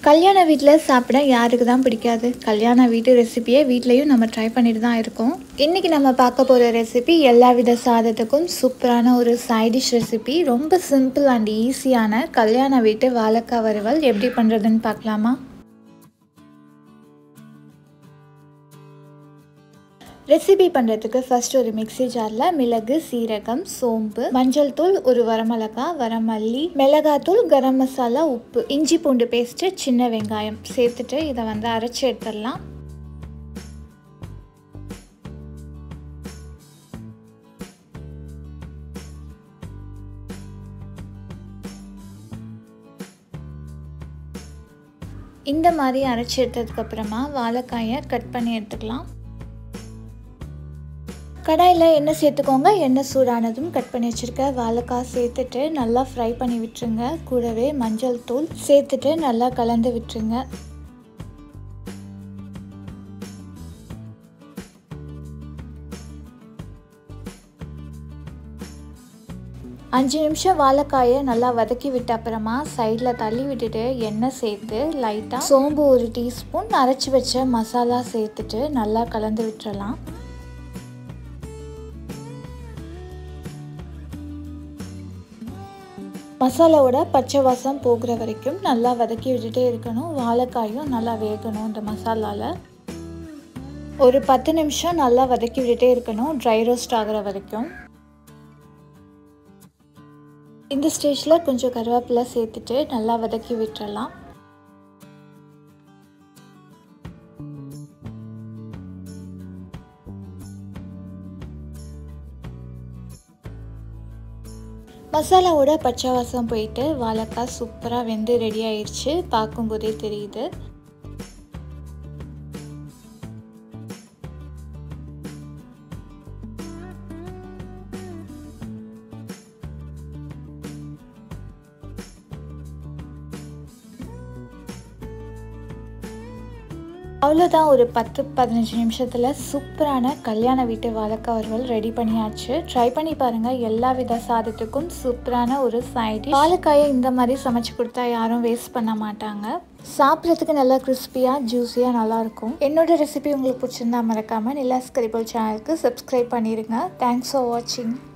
கல்யாண வீட்டில் சாப்பிட யாருக்கு தான் பிடிக்காது கல்யாண வீட்டு ரெசிபியை வீட்லேயும் நம்ம ட்ரை பண்ணிட்டு தான் இருக்கோம் இன்றைக்கி நம்ம பார்க்க போகிற ரெசிபி எல்லா வித சாதத்துக்கும் சூப்பரான ஒரு சைட் டிஷ் ரெசிபி ரொம்ப சிம்பிள் அண்ட் ஈஸியான கல்யாண வீட்டு வாழைக்காய் வறுவல் எப்படி பண்ணுறதுன்னு பார்க்கலாமா ரெசிபி பண்ணுறதுக்கு ஃபர்ஸ்ட் ஒரு மிக்ஸி ஜாரில் மிளகு சீரகம் சோம்பு மஞ்சள் தூள் ஒரு வரமிளகா வரமல்லி மிளகாத்தூள் கரம் மசாலா உப்பு இஞ்சி பூண்டு பேஸ்ட்டு சின்ன வெங்காயம் சேர்த்துட்டு இதை வந்து அரைச்சி எடுத்துடலாம் இந்த மாதிரி அரைச்சி எடுத்ததுக்கப்புறமா வாழைக்காயை கட் பண்ணி எடுத்துக்கலாம் கடாயில் எண்ணெய் சேர்த்துக்கோங்க எண்ணெய் சூடானதும் கட் பண்ணி வச்சுருக்க வாழைக்காய் சேர்த்துட்டு நல்லா ஃப்ரை பண்ணி விட்டுருங்க கூடவே மஞ்சள் தூள் சேர்த்துட்டு நல்லா கலந்து விட்டுருங்க அஞ்சு நிமிஷம் வாழைக்காயை நல்லா வதக்கி விட்ட அப்புறமா சைடில் தள்ளி விட்டுட்டு எண்ணெய் சேர்த்து லைட்டாக சோம்பு ஒரு டீஸ்பூன் அரைச்சி வச்ச மசாலா சேர்த்துட்டு நல்லா கலந்து விட்டுறலாம் மசாலாவோட பச்சை வாசம் போகிற வரைக்கும் நல்லா வதக்கி விட்டுட்டே இருக்கணும் வாழைக்காயும் நல்லா வேகணும் இந்த மசாலாவில் ஒரு பத்து நிமிஷம் நல்லா வதக்கி விட்டுட்டே இருக்கணும் ட்ரை ரோஸ்ட் ஆகிற வரைக்கும் இந்த ஸ்டேஜில் கொஞ்சம் கருவேப்பிலை சேர்த்துட்டு நல்லா வதக்கி விட்டுறலாம் மசாலாவோட பச்சை வாசம் போயிட்டு வாழைக்காய் சூப்பராக வெந்து ரெடி ஆயிடுச்சு பார்க்கும்போதே தெரியுது அவ்வளோதான் ஒரு பத்து பதினஞ்சு நிமிஷத்தில் சூப்பரான கல்யாண வீட்டு வாழைக்காய் வறுவல் ரெடி பண்ணியாச்சு ட்ரை பண்ணி பாருங்கள் எல்லா வித சாதத்துக்கும் சூப்பரான ஒரு சைடு வாழைக்காயை இந்த மாதிரி சமைச்சு கொடுத்தா யாரும் வேஸ்ட் பண்ண மாட்டாங்க சாப்பிட்றதுக்கு நல்லா கிறிஸ்பியாக ஜூஸியாக நல்லாயிருக்கும் என்னோட ரெசிபி உங்களுக்கு பிடிச்சிருந்தா மறக்காமல் நிலாஸ் கரிபல் சேனலுக்கு சப்ஸ்கிரைப் பண்ணிடுங்க தேங்க்ஸ் ஃபார் வாட்சிங்